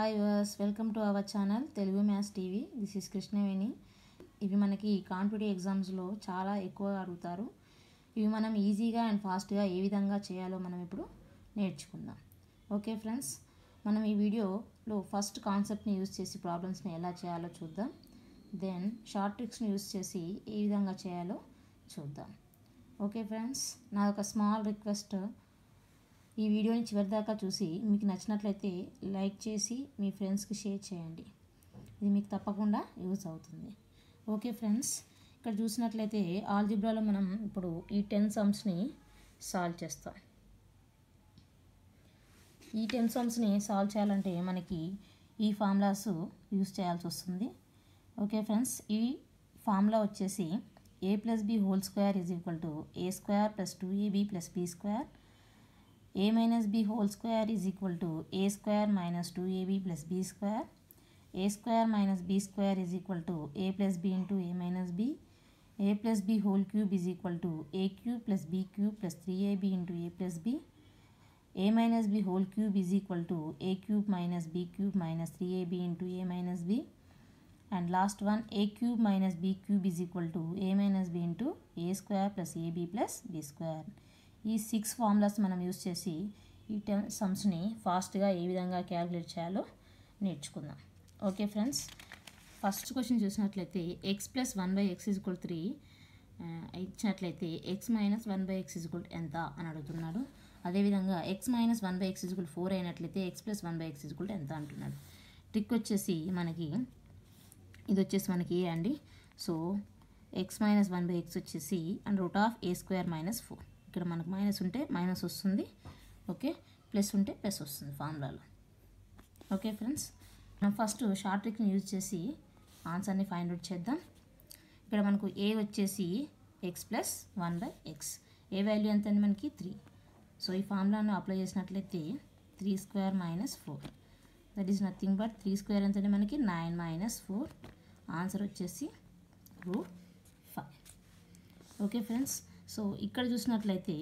hi viewers welcome to our channel Telugu maths TV this is Krishnaveni ఇవి మనకి competitive ఎగ్జామ్స్లో చాలా ఎక్కువగా అడుగుతారు ఇవి మనం ఈజీగా అండ్ ఫాస్ట్గా ఏ విధంగా చేయాలో మనం ఇప్పుడు నేర్చుకుందాం ఓకే ఫ్రెండ్స్ మనం ఈ వీడియోలో ఫస్ట్ కాన్సెప్ట్ని యూజ్ చేసి ప్రాబ్లమ్స్ని ఎలా చేయాలో చూద్దాం దెన్ షార్ట్ ట్రిక్స్ని యూజ్ చేసి ఏ విధంగా చేయాలో చూద్దాం ఓకే ఫ్రెండ్స్ నా ఒక స్మాల్ రిక్వెస్ట్ ఈ వీడియోని చివరిదాకా చూసి మీకు నచ్చినట్లయితే లైక్ చేసి మీ ఫ్రెండ్స్కి షేర్ చేయండి ఇది మీకు తప్పకుండా యూజ్ అవుతుంది ఓకే ఫ్రెండ్స్ ఇక్కడ చూసినట్లయితే ఆల్జిబ్రాలో మనం ఇప్పుడు ఈ టెన్ సమ్స్ని సాల్వ్ చేస్తాం ఈ టెన్ సమ్స్ని సాల్వ్ చేయాలంటే మనకి ఈ ఫార్ములాస్ యూజ్ చేయాల్సి వస్తుంది ఓకే ఫ్రెండ్స్ ఈ ఫార్ములా వచ్చేసి a plus B whole square is equal to a square plus two a b plus b square a minus b whole square is equal to a square minus 2ab plus b square a square minus b square is equal to a plus b into a minus b a plus b whole cube is equal to a cube plus b cube plus 3ab into a plus b a minus b whole cube is equal to a cube minus b cube minus 3ab into a minus b and last one a cube minus b cube is equal to a minus b into a square plus ab plus b square ఈ six formulas మనం use చేసి ఈ ten సమ్స్ని ఫాస్ట్గా ఏ విధంగా calculate చేయాలో నేర్చుకుందాం okay friends first question చూసినట్లయితే X plus one by x equal three ఇచ్చినట్లయితే x minus one by x equal ఎంత అని అడుగుతున్నాడు అదేవిధంగా x minus one by x equal four అయినట్లయితే x plus one by x equal ఎంత అంటున్నాడు ట్రిక్ వచ్చేసి మనకి ఇది వచ్చేసి మనకి ఏ అండి so x minus one by X వచ్చేసి and root of A square minus four ఇక్కడ మనకు మైనస్ ఉంటే మైనస్ వస్తుంది ఓకే ప్లస్ ఉంటే ప్లస్ వస్తుంది ఫార్ములాలో ఓకే ఫ్రెండ్స్ మనం ఫస్ట్ షార్ట్ ట్రిక్ని యూజ్ చేసి ఆన్సర్ని ఫైండ్ అవుట్ చేద్దాం ఇక్కడ మనకు ఏ వచ్చేసి x plus one by X a value ఎంత అండి మనకి త్రీ సో ఈ ఫార్ములాను అప్లై చేసినట్లయితే three square minus four that is nothing but three square ఎంత మనకి నైన్ మైనస్ ఫోర్ ఆన్సర్ వచ్చేసి root five okay friends so ఇక్కడ చూసినట్లయితే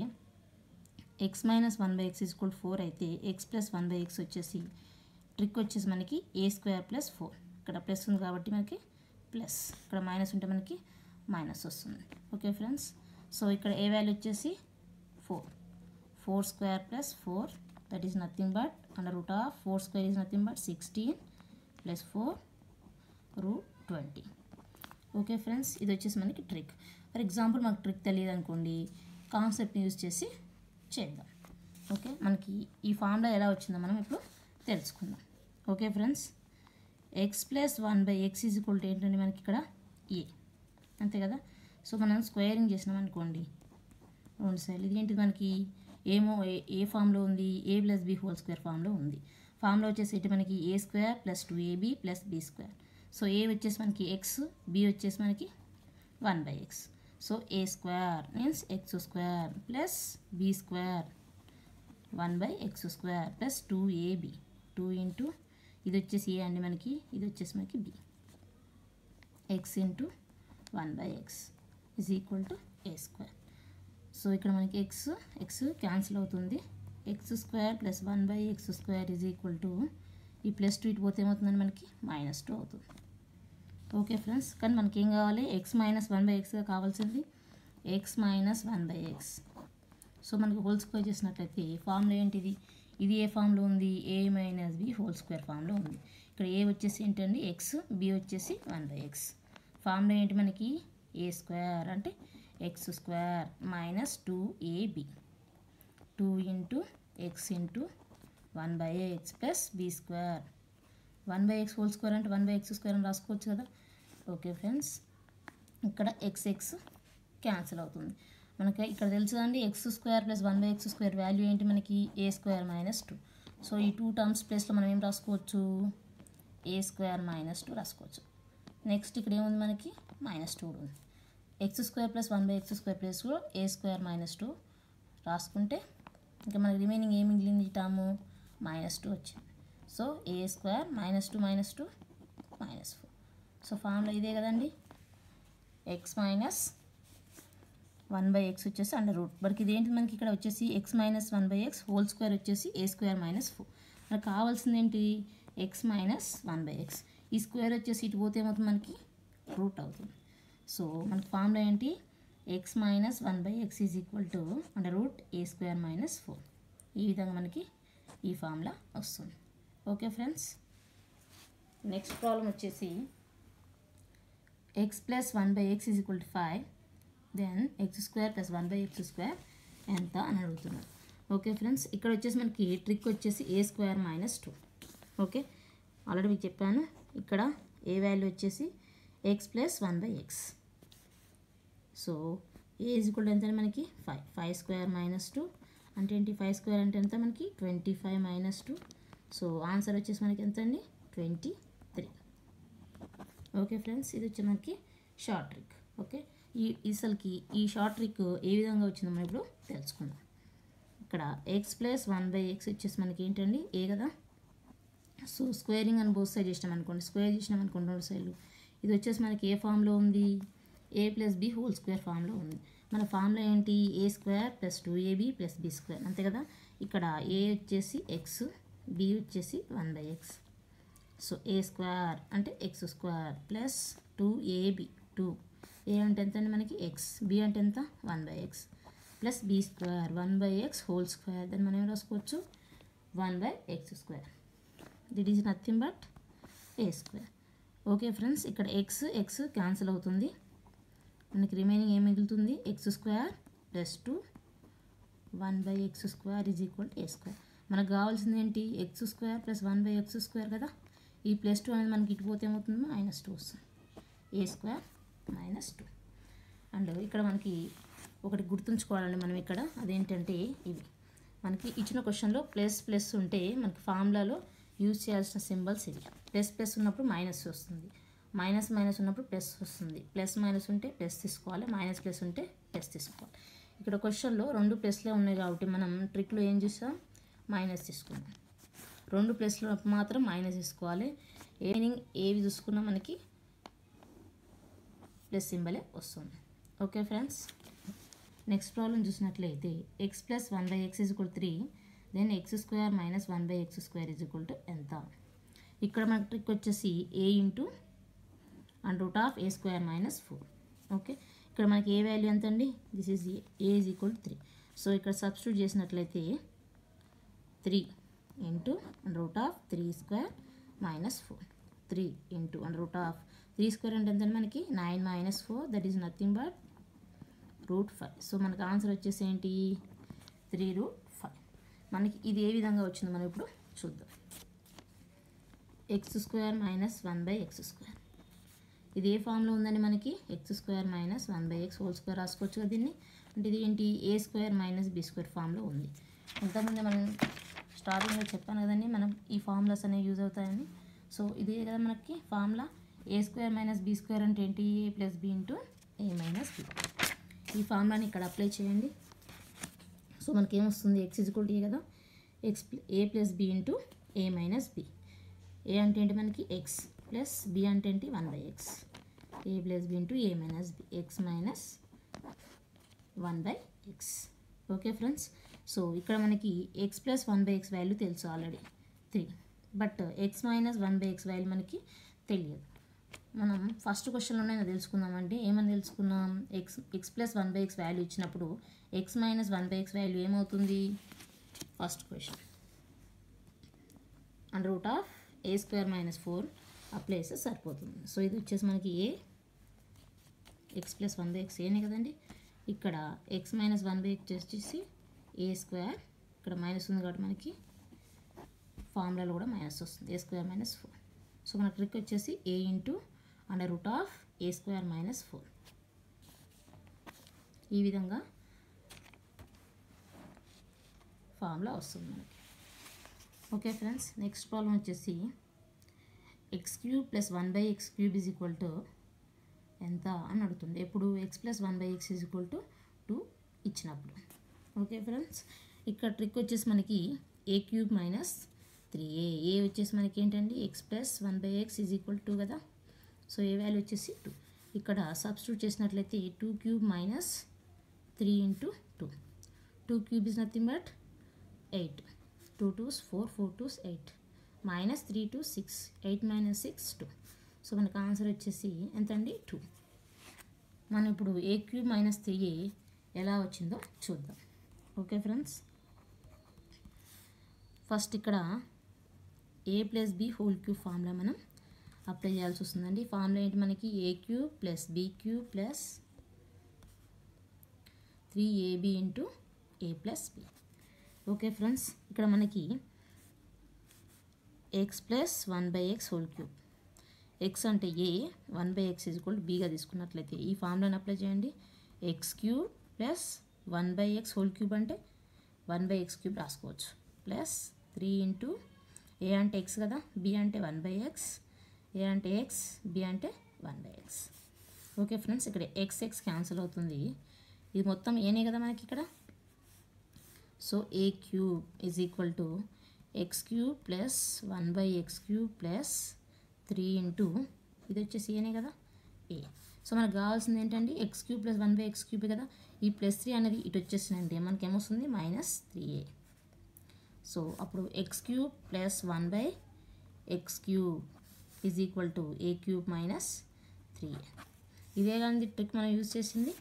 x minus one by x equal four అయితే X plus one by X వచ్చేసి trick వచ్చేసి మనకి a square plus four ఇక్కడ ప్లస్ ఉంది కాబట్టి మనకి ప్లస్ ఇక్కడ మైనస్ ఉంటే మనకి మైనస్ వస్తుంది ఓకే ఫ్రెండ్స్ సో ఇక్కడ ఏ వాల్యూ వచ్చేసి four four square plus four that is nothing but under root of four square is nothing but sixteen plus four root twenty okay friends ఇది వచ్చేసి మనకి trick for example మనకు trick తెలియదు అనుకోండి కాన్సెప్ట్ని use చేసి చేద్దాం ఓకే మనకి ఈ ఫార్ములా ఎలా వచ్చిందో మనం ఇప్పుడు తెలుసుకుందాం okay friends x plus one by X is equal to ఏంటంటే మనకి ఇక్కడ ఏ అంతే కదా సో మనం స్క్వేరింగ్ చేసినాం అనుకోండి రెండు సైడ్లు ఇది ఏంటి మనకి ఏమో ఏ ఏ ఫామ్లో ఉంది a plus B whole square ఫామ్లో ఉంది ఫామ్లో వచ్చేసి ఏంటి మనకి a square plus two a b plus B square so a వచ్చేసి మనకి ఎక్స్ బి వచ్చేసి మనకి one by x so a square means x square plus B square one by X square plus two a b two into ఇది వచ్చేసి a అండి మనకి ఇది వచ్చేసి మనకి b x into one by x is equal to a square so ఇక్కడ మనకి x X cancel అవుతుంది x square plus one by X square is equal to ఈ ప్లస్ టూ ఇటు పోతే ఏమవుతుందని మనకి మైనస్ టూ అవుతుంది ఓకే ఫ్రెండ్స్ కానీ మనకి ఏం కావాలి x minus one by x కావాల్సింది x minus one by x so మనకి హోల్ స్క్వేర్ చేసినట్లయితే ఫామ్లో ఏంటిది ఇది ఏ ఫామ్లో ఉంది a minus b whole square ఫామ్లో ఉంది ఇక్కడ ఏ వచ్చేసి ఏంటండి ఎక్స్ బి వచ్చేసి వన్ బై ఎక్స్ ఫామ్లో ఏంటి మనకి ఏ స్క్వేర్ అంటే x square minus two a b two into x into one by x plus B square one by X whole square అంటే వన్ బై ఎక్స్ స్క్వేర్ అని రాసుకోవచ్చు కదా okay friends ఇక్కడ X X cancel అవుతుంది మనకి ఇక్కడ తెలుసు అండి x square plus one by X square value ఏంటి మనకి a square minus two so ఈ టూ టర్మ్స్ ప్లేస్లో మనం ఏం రాసుకోవచ్చు ఏ స్క్వేర్ మైనస్ టూ రాసుకోవచ్చు నెక్స్ట్ ఇక్కడ ఏముంది మనకి మైనస్ టూ ఉంది x square plus one by X square ప్లస్లో ఏ స్క్వేర్ మైనస్ టూ రాసుకుంటే ఇంకా మనకి రిమైనింగ్ ఏమి మిగిలింది టర్ము మైనస్ టూ వచ్చింది so a square minus two minus two minus four so formula ఇదే కదండి x minus one by X వచ్చేసి అండర్ రూట్ మనకి ఇదేంటి మనకి ఇక్కడ వచ్చేసి x minus one by X whole square వచ్చేసి ఏ స్క్వేర్ మైనస్ ఫోర్ మనకు కావాల్సింది ఏంటి x minus one by x ఈ స్క్వేర్ వచ్చేసి ఇటు పోతే ఏమవుతుంది మనకి రూట్ అవుతుంది సో మనకి ఫార్ములా ఏంటి x minus one by X is equal to అంటే root a square minus four ఈ విధంగా మనకి ఈ ఫార్ములా వస్తుంది ఓకే ఫ్రెండ్స్ నెక్స్ట్ ప్రాబ్లం వచ్చేసి x plus one by X is equal to five then X square plus one by X square ఎంత అని అడుగుతున్నారు ఓకే ఫ్రెండ్స్ ఇక్కడ వచ్చేసి మనకి ట్రిక్ వచ్చేసి ఏ square minus two okay already మీకు చెప్పాను ఇక్కడ ఏ వాల్యూ వచ్చేసి x plus one by x so a is equal ఎంత మనకి five five square minus two అంటే ఏంటి ఫైవ్ స్క్వేర్ అంటే ఎంత మనకి twenty five minus two so answer వచ్చేసి మనకి ఎంత అండి ట్వంటీ త్రీ ఓకే ఫ్రెండ్స్ ఇది వచ్చి మనకి షార్ట్ ట్రిక్ ఓకే ఈ అసలుకి ఈ షార్ట్ ట్రిక్ ఏ విధంగా వచ్చిందో మనం ఇప్పుడు తెలుసుకుందాం ఇక్కడ x plus one by X వచ్చేసి మనకి ఏంటండి ఏ కదా సో స్క్వేరింగ్ అని బోత్ సైడ్ చేసినాం అనుకోండి స్క్వేర్ చేసినాం అనుకోండి రెండు సైడ్లు ఇది వచ్చేసి మనకి ఏ ఫామ్లో ఉంది a plus B whole square ఫామ్లో ఉంది మన ఫామ్లో ఏంటి ఏ square plus two a b plus B square అంతే కదా ఇక్కడ ఏ వచ్చేసి ఎక్స్ బి వచ్చేసి one by x so a square అంటే x square plus two a b two a అంటే ఎంత అండి మనకి ఎక్స్ బి అంటే ఎంత one by x plus B square one by X whole square దాన్ని మనం ఏం రాసుకోవచ్చు one by X square that is nothing but a square okay friends ఇక్కడ ఎక్స్ ఎక్స్ క్యాన్సిల్ అవుతుంది మనకి రిమైనింగ్ ఏం మిగులుతుంది x square plus two one by X square is equal to a square మనకు కావాల్సింది ఏంటి x square plus one by X square కదా ఈ ప్లస్ టూ అనేది మనకి ఇటు పోతే ఏమవుతుంది మైనస్ టూ వస్తుంది ఏ స్క్వేర్ మైనస్ టూ అండ్ ఇక్కడ మనకి ఒకటి గుర్తుంచుకోవాలండి మనం ఇక్కడ అదేంటంటే ఇవి మనకి ఇచ్చిన క్వశ్చన్లో ప్లస్ ప్లస్ ఉంటే మనకి ఫార్ములాలో యూజ్ చేయాల్సిన సింబల్స్ ఇవి ప్లస్ ప్లస్ ఉన్నప్పుడు మైనస్ వస్తుంది మైనస్ మైనస్ ఉన్నప్పుడు ప్లస్ వస్తుంది ప్లస్ మైనస్ ఉంటే ప్లస్ తీసుకోవాలి మైనస్ ప్లస్ ఉంటే ప్లస్ తీసుకోవాలి ఇక్కడ క్వశ్చన్లో రెండు ప్లస్లే ఉన్నాయి కాబట్టి మనం ట్రిక్లో ఏం చూసాం మైనస్ తీసుకున్నాం రెండు ప్లస్లో మాత్రం మైనస్ తీసుకోవాలి ఏ మీనింగ్ ఏవి చూసుకున్నా మనకి ప్లస్ సింబలే వస్తుంది ఓకే ఫ్రెండ్స్ నెక్స్ట్ ప్రాబ్లం చూసినట్లయితే X plus one by X is equal three then X square minus one by X square is equal to ఎంత ఇక్కడ మనకి ట్రిక్ వచ్చేసి A into and root of A square minus four okay ఇక్కడ మనకి A value ఎంత అండి this is A is equal to three so ఇక్కడ substitute చేసినట్లయితే three into and root of three square minus four three into and root of three square అంటే ఎంత మనకి nine minus four that is nothing but root five so మనకి answer వచ్చేసి ఏంటి three root five మనకి ఇది ఏ విధంగా వచ్చిందో మనం ఇప్పుడు చూద్దాం X square minus one by X square ఇది ఏ ఫామ్లో ఉందండి మనకి X square minus one by X whole square రాసుకోవచ్చు కదా దీన్ని అంటే ఇది ఏంటి ఏ స్క్వేర్ మైనస్ బి స్క్వేర్ ఫామ్లో ఉంది ఇంతకుముందే మనం స్టార్టింగ్లో చెప్పాను కదండి మనం ఈ ఫార్ములాస్ అనేవి యూజ్ అవుతాయని సో ఇదే కదా మనకి formula A square minus B square అంటే ఏంటి A plus B into A minus B ఈ ఫార్ములాని ఇక్కడ అప్లై చేయండి సో మనకి ఏమొస్తుంది ఎక్స్ ఇజ్ ఏ కదా X A plus B into A minus B A అంటే ఏంటి మనకి ఎక్స్ ప్లస్ బి అంటే ఏంటి one by X A plus B into A minus B X minus one by X okay friends so ఇక్కడ మనకి X plus one by X value తెలుసు already three but X minus one by X value మనకి తెలియదు మనం first క్వశ్చన్లోనే తెలుసుకుందామంటే ఏమని తెలుసుకున్నాం X X plus one by X value ఇచ్చినప్పుడు X minus one by X value ఏమవుతుంది first question and root of A square minus four apply చేస్తే సరిపోతుంది సో ఇది వచ్చేసి మనకి A X plus one by X ఏనే కదండి ఇక్కడ X minus one by X వచ్చేసి ఏ స్క్వేర్ ఇక్కడ మైనస్ ఉంది కాబట్టి మనకి ఫార్ములాలో కూడా మైనస్ వస్తుంది ఏ స్క్వేర్ మైనస్ ఫోర్ సో మన ట్రిక్ వచ్చేసి A into under root of A square minus four ఈ విధంగా ఫార్ములా వస్తుంది మనకి ఓకే ఫ్రెండ్స్ నెక్స్ట్ ప్రాబ్లం వచ్చేసి X cube plus one by X cube is equal to ఎంత అని అడుగుతుంది ఎప్పుడు X plus one by X is equal to two ఇచ్చినప్పుడు ఓకే ఫ్రెండ్స్ ఇక్కడ ట్రిక్ వచ్చేసి మనకి A cube minus three A A వచ్చేసి మనకి ఏంటండి X plus one by X is equal two కదా సో ఏ వాల్యూ వచ్చేసి టూ ఇక్కడ సబ్స్టిట్యూట్ చేసినట్లయితే two cube minus three into two two cube is nothing but eight two twos four four twos eight minus three two six eight minus six two so మనకు answer వచ్చేసి ఎంతండి two మనం ఇప్పుడు ఏ cube minus three ఎలా వచ్చిందో చూద్దాం okay friends first ఇక్కడ A plus B whole cube formula మనం అప్లై చేయాల్సి వస్తుందండి ఫార్ములా ఏంటి మనకి A cube plus B cube plus three AB into A plus B okay friends ఇక్కడ మనకి X plus one by X whole cube X అంటే A one by X is equal బీగా తీసుకున్నట్లయితే ఈ ఫార్ములాని అప్లై చేయండి X cube plus one by X whole cube అంటే one by X cube రాసుకోవచ్చు ప్లస్ త్రీ ఇంటూ ఏ అంటే X కదా బి అంటే వన్ బై ఎక్స్ ఏ అంటే ఎక్స్ బి అంటే one by X okay friends ఇక్కడ ఎక్స్ ఎక్స్ క్యాన్సిల్ అవుతుంది ఇది మొత్తం ఏనే కదా మనకి ఇక్కడ so A cube is equal to X cube plus one by X cube plus three into ఇది వచ్చేసి ఏనే కదా ఏ సో మనకు కావాల్సింది ఏంటండి X cube plus one by X cube కదా ఈ ప్లస్ త్రీ అనేది ఇటు వచ్చేసిందంటే మనకి ఏమొస్తుంది మైనస్ త్రీ ఏ సో అప్పుడు X cube plus one by X cube is equal to A cube minus three ఇదే కానీ ట్రిక్ మనం యూజ్ చేసింది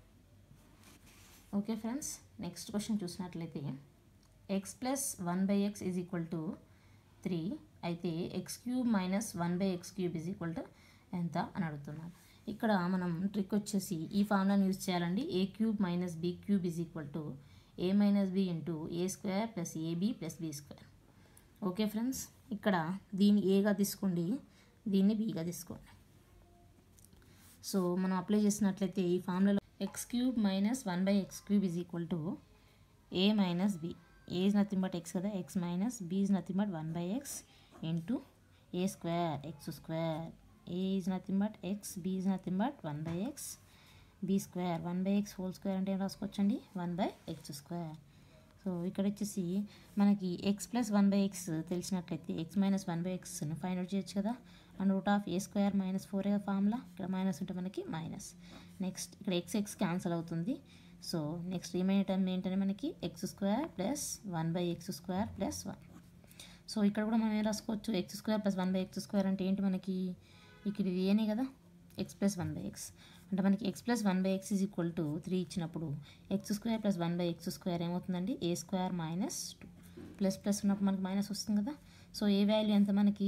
ఓకే ఫ్రెండ్స్ నెక్స్ట్ క్వశ్చన్ చూసినట్లయితే X plus one by X is equal to three అయితే X cube minus one by X cube is equal to ఎంత అని అడుగుతున్నాను ఇక్కడ మనం ట్రిక్ వచ్చేసి ఈ ఫార్ములాని యూజ్ చేయాలండి A cube minus B cube is equal to A minus B into A square plus AB plus B square okay friends ఇక్కడ దీన్ని ఏగా తీసుకోండి దీన్ని బీగా తీసుకోండి సో మనం అప్లై చేసినట్లయితే ఈ ఫార్ములాలో X cube minus one by X cube is equal to A minus B A is nothing but X కదా X minus B is nothing but one by X into A square X square A is nothing but X B is nothing but one by X B square one by X whole square అంటే ఏం రాసుకోవచ్చండి one by X square so ఇక్కడ వచ్చేసి మనకి X plus one by X తెలిసినట్లయితే X minus one by X find out చేయొచ్చు కదా and root of A square minus four A formula ఇక్కడ మైనస్ ఉంటే మనకి మైనస్ నెక్స్ట్ ఇక్కడ ఎక్స్ ఎక్స్ క్యాన్సిల్ అవుతుంది సో నెక్స్ట్ రిమైనింగ్ టర్మ్ ఏంటంటే మనకి X square plus one by X square plus one so ఇక్కడ కూడా మనం ఏం రాసుకోవచ్చు X square plus one by X square అంటే ఏంటి మనకి ఇక్కడ ఇది ఏనే కదా X plus one by X అంటే మనకి X plus one by X is equal to three ఇచ్చినప్పుడు X square plus one by X square ఏమవుతుందండి A square minus two plus plus ఉన్నప్పుడు మనకి మైనస్ వస్తుంది కదా సో ఏ వాల్యూ ఎంత మనకి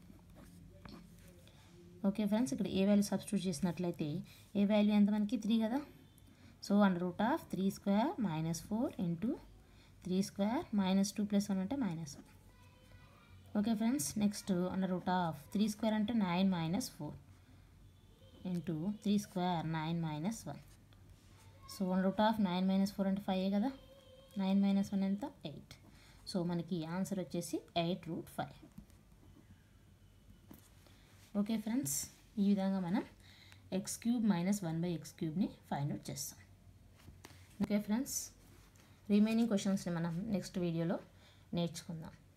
ఓకే ఫ్రెండ్స్ ఇక్కడ ఏ వాల్యూ సబ్స్టిట్యూట్ చేసినట్లయితే ఏ వాల్యూ ఎంత మనకి త్రీ కదా so under root of three square minus four into three square minus two plus one అంటే minus one okay friends next under root of three square అంటే nine minus four into three square nine minus one so one root of nine minus four అంటే five కదా nine minus one ఎంత eight so మనకి answer వచ్చేసి eight root five okay friends ఈ విధంగా మనం X cube minus one by X క్యూబ్ని find out చేస్తాం ఓకే ఫ్రెండ్స్ రిమైనింగ్ క్వశ్చన్స్ని మనం నెక్స్ట్ వీడియోలో నేర్చుకుందాం